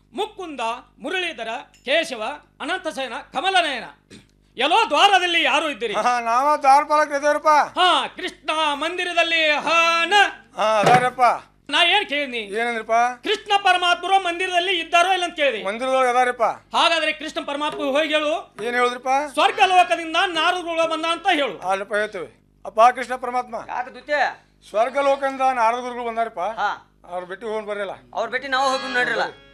ಮುಕುಂದ ಮುರಳೀಧರ ಕೇಶವ ಅನಂತಸೇನ ಕಮಲನಯನ ಎಲ್ಲೋ ದ್ವಾರದಲ್ಲಿ ಯಾರು ಇದ್ದೀರಿ ಹಾ ನಾವ ದ್ವಾರಪಾಲಕ್ ಇದೇವ್ರಪ್ಪ ಹಾ ಕೃಷ್ಣ ಮಂದಿರದಲ್ಲಿ ಹಾನ ಹಾ ಅದಾರಪ್ಪ ನಾ ಏನ್ ಕೇಳಿದ್ನಿ ಏನಂದ್ರಪ್ಪ ಕೃಷ್ಣ ಪರಮಾತ್ಮರು ಮಂದಿರದಲ್ಲಿ ಇದ್ದಾರೋ ಇಲ್ಲ ಅಂತ ಕೇಳಿದೆ ಮಂದಿರದೊಳಗೆ ಅದಾರಪ್ಪ ಹಾಗಾದ್ರೆ ಕೃಷ್ಣ ಪರಮಾತ್ಮ ಹೋಗಿ ಹೇಳು ಏನ್ ಹೇಳಿದ್ರಪ್ಪ ಸ್ವರ್ಗ ಲೋಕದಿಂದ ನಾರದಗಳು ಬಂದ ಅಂತ ಹೇಳು ಅಲ್ಲಪ್ಪ ಹೇಳ್ತೇವೆ ಅಪ್ಪ ಕೃಷ್ಣ ಪರಮಾತ್ಮ ಯಾಕೆ ದುತ್ತೆ ಸ್ವರ್ಗ ಲೋಕದಿಂದ ನಾರದ ಗುರುಗಳು ಬಂದಾರಪ್ಪ ಹಾ ಅವ್ರ ಬಿಟ್ಟು ಹೋಗಿ ಬರಲ್ಲ ಅವ್ರ ಭೇಟಿ ನಾವು ಹೋಗಿ ನೋಡ್ರಲ್ಲ